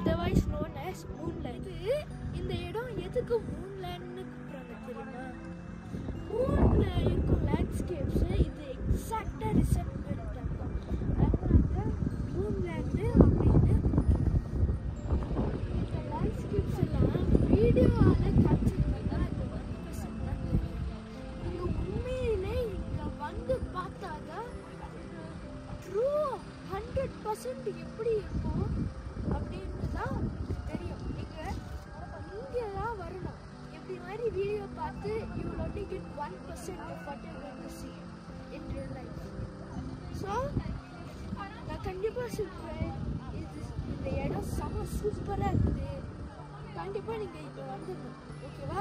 otherwise known as moonland இது இந்த இடம் எதுக்கு மூன்லேண்ட்னு கூப்பிட்றாங்க தெரியுமா மூன்ல இருக்கும் லேண்ட்ஸ்கேப்ஸ் இது எக்ஸாக்டாக ரிசெப்ட் ஆகும் அதனால மூன்லேண்டு அப்படின்னு இந்த லேண்ட்ஸ்கேப்ஸ் எல்லாம் வீடியோவால் கேப்சர் பண்ணால் இது ஒன் பர்சன்ட் தான் தெரியும் நீங்கள் உண்மையிலே இங்கே வந்து பார்த்தாதான் ட்ரூ ஹண்ட்ரட் பர்சன்ட் எப்படி இருக்கும் அப்படின்னு தான் தெரியும் நீங்கள் இங்கெல்லாம் வரணும் இப்படி மாதிரி வீடியோ பார்த்து you will only get one percent of what you going to see in real life so நான் கண்டிப்பாக சொல்கிறேன் இது இந்த இடம் செம சூப்பராக இருக்குது கண்டிப்பாக நீங்கள் இங்கே வந்துடணும் ஓகேவா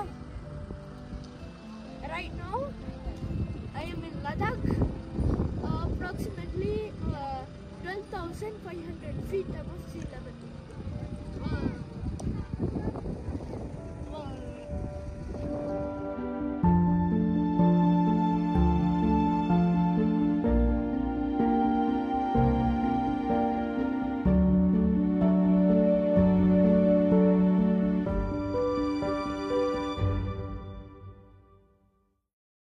right now I am in Ladakh uh, approximately uh, 12,500 feet